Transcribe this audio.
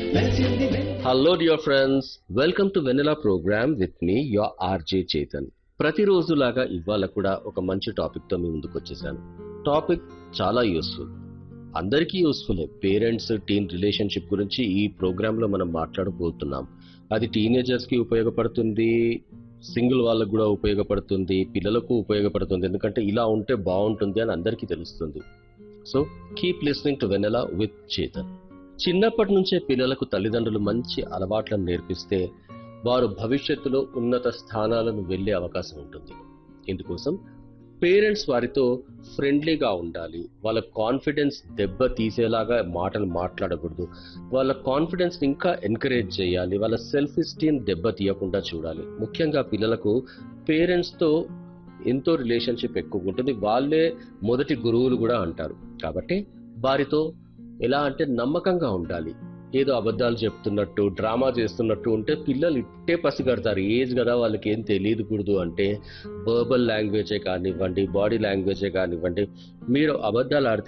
hello dear friends welcome to Vennela programme with me your RJ Chetan ప్రతిరోజులాగా ఇవాళ కూడా ఒక మంచి టాపిక్ తో మీ ముందుకు వచ్చేసాను టాపిక్ చాలా యూస్ఫుల్ అందరికీ యూస్ఫుల్ పేరెంట్స్ టీన్ రిలేషన్షిప్ గురించి ఈ ప్రోగ్రామ్ లో మనం మాట్లాడబోతున్నాం అది టీనేజర్స్ కి ఉపయోగపడుతుంది సింగిల్ వాళ్ళకు కూడా ఉపయోగపడుతుంది పిల్లలకు ఉపయోగపడుతుంది ఎందుకంటే ఇలా ఉంటే బాగుంటుంది అని అందరికీ తెలుస్తుంది so keep listening to Vennela with Chetan చిన్నప్పటి నుంచే పిల్లలకు తల్లిదండ్రులు మంచి అలవాట్లను నేర్పిస్తే వారు భవిష్యత్తులో ఉన్నత స్థానాలను వెళ్ళే అవకాశం ఉంటుంది ఇందుకోసం పేరెంట్స్ వారితో ఫ్రెండ్లీగా ఉండాలి వాళ్ళ కాన్ఫిడెన్స్ దెబ్బ తీసేలాగా మాటలు మాట్లాడకూడదు వాళ్ళ కాన్ఫిడెన్స్ ఇంకా ఎంకరేజ్ చేయాలి వాళ్ళ సెల్ఫ్ ఎస్టీమ్ దెబ్బ తీయకుండా చూడాలి ముఖ్యంగా పిల్లలకు పేరెంట్స్తో ఎంతో రిలేషన్షిప్ ఎక్కువ ఉంటుంది వాళ్ళే మొదటి గురువులు కూడా అంటారు కాబట్టి వారితో ఎలా అంటే నమ్మకంగా ఉండాలి ఏదో అబద్ధాలు చెప్తున్నట్టు డ్రామా చేస్తున్నట్టు ఉంటే పిల్లలు ఇట్టే పసిగడతారు ఏజ్ కదా వాళ్ళకి ఏం తెలియకూడదు అంటే వర్బల్ లాంగ్వేజే కానివ్వండి బాడీ లాంగ్వేజే కానివ్వండి మీరు అబద్ధాలు ఆడితే